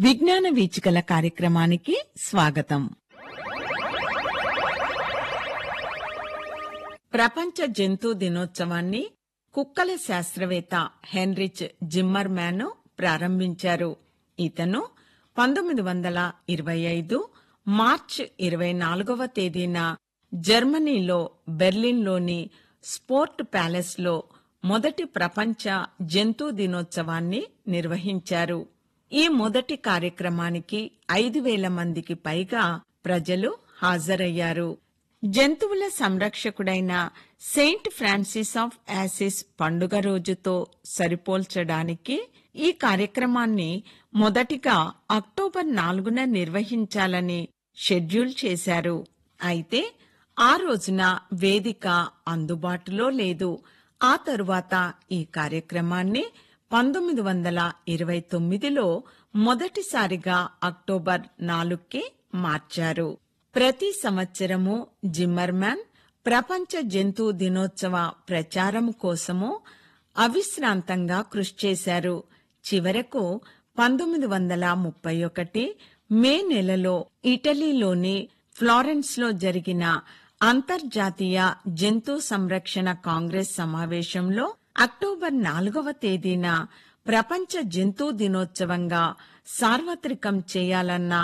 విజ్ఞాన వీచికల కార్యక్రమానికి స్వాగతం ప్రపంచ జంతు దినోత్సవాన్ని కుక్కల శాస్త్రవేత్త హెన్రిచ్ జిమ్మర్మ్యాన్ ప్రారంభించారు ఇతను పంతొమ్మిది వందల ఇరవై ఐదు మార్చ్ ఇరవై నాలుగవ తేదీన జర్మనీలో బెర్లిన్లోని స్పోర్ట్ ప్యాలెస్లో మొదటి ప్రపంచ జంతు దినోత్సవాన్ని నిర్వహించారు ఈ మొదటి కార్యక్రమానికి ఐదు వేల మందికి పైగా ప్రజలు హాజరయ్యారు జంతువుల సంరక్షకుడైన సెయింట్ ఫ్రాన్సిస్ ఆఫ్ యాసిస్ పండుగ రోజుతో సరిపోల్చడానికి ఈ కార్యక్రమాన్ని మొదటిగా అక్టోబర్ నాలుగున నిర్వహించాలని షెడ్యూల్ చేశారు అయితే ఆ రోజున వేదిక అందుబాటులో లేదు ఆ తరువాత ఈ కార్యక్రమాన్ని పంతొమ్మిది వందల ఇరవై తొమ్మిదిలో మొదటిసారిగా అక్టోబర్ నాలుగుకి మార్చారు ప్రతి సంవత్సరము జిమ్మర్మ్యాన్ ప్రపంచ జంతు దినోత్సవ ప్రచారము కోసము అవిశ్రాంతంగా కృషి చేశారు చివరకు పంతొమ్మిది వందల ముప్పై ఒకటి మే నెలలో ఇటలీలోని ఫ్లారెన్స్ లో జరిగిన అంతర్జాతీయ జంతు సంరక్షణ కాంగ్రెస్ సమావేశంలో అక్టోబర్ నాలుగవ తేదీన ప్రపంచ జంతు దినోత్సవంగా సార్వత్రికం చేయాలన్న